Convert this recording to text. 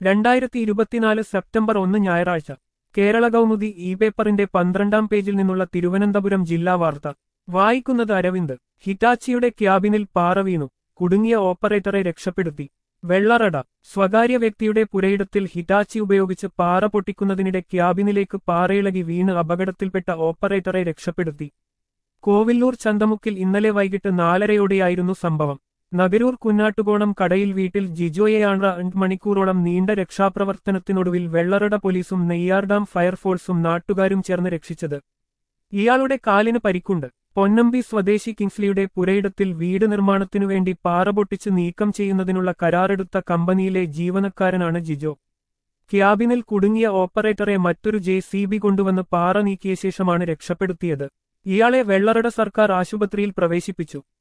രണ്ടായിരത്തി ഇരുപത്തിനാല് സെപ്റ്റംബർ ഒന്ന് ഞായറാഴ്ച കേരള കൗമുദി ഇ പേപ്പറിന്റെ പന്ത്രണ്ടാം പേജിൽ നിന്നുള്ള തിരുവനന്തപുരം ജില്ലാ വാർത്ത വായിക്കുന്നത് അരവിന്ദ് ഹിറ്റാച്ചിയുടെ ക്യാബിനിൽ പാറ വീണു കുടുങ്ങിയ ഓപ്പറേറ്ററെ രക്ഷപ്പെടുത്തി വെള്ളറട സ്വകാര്യ വ്യക്തിയുടെ പുരയിടത്തിൽ ഹിറ്റാച്ചി ഉപയോഗിച്ച് പാറ പൊട്ടിക്കുന്നതിനിടെ ക്യാബിനിലേക്ക് പാറയിളകി വീണ് അപകടത്തിൽപ്പെട്ട ഓപ്പറേറ്ററെ രക്ഷപ്പെടുത്തി കോവില്ലൂർ ചന്തമുക്കിൽ ഇന്നലെ വൈകിട്ട് നാലരയോടെയായിരുന്നു സംഭവം നഗരൂർ കുന്നാട്ടുകോണം കടയിൽ വീട്ടിൽ ജിജോയെയാണ് രണ്ട് മണിക്കൂറോളം നീണ്ട രക്ഷാപ്രവർത്തനത്തിനൊടുവിൽ വെള്ളറട പോലീസും നെയ്യാർഡാം ഫയർഫോഴ്സും നാട്ടുകാരും ചേർന്ന് രക്ഷിച്ചത് ഇയാളുടെ കാലിന് പരിക്കുണ്ട് പൊന്നമ്പി സ്വദേശി കിങ്സ്ലിയുടെ പുരയിടത്തിൽ വീട് നിർമ്മാണത്തിനു വേണ്ടി പാറ പൊട്ടിച്ച് നീക്കം ചെയ്യുന്നതിനുള്ള കരാറെടുത്ത കമ്പനിയിലെ ജീവനക്കാരനാണ് ജിജോ ക്യാബിനിൽ കുടുങ്ങിയ ഓപ്പറേറ്ററെ മറ്റൊരു ജെ സി ബി കൊണ്ടുവന്ന് പാറ നീക്കിയ ശേഷമാണ് രക്ഷപ്പെടുത്തിയത് ഇയാളെ വെള്ളറട സർക്കാർ ആശുപത്രിയിൽ പ്രവേശിപ്പിച്ചു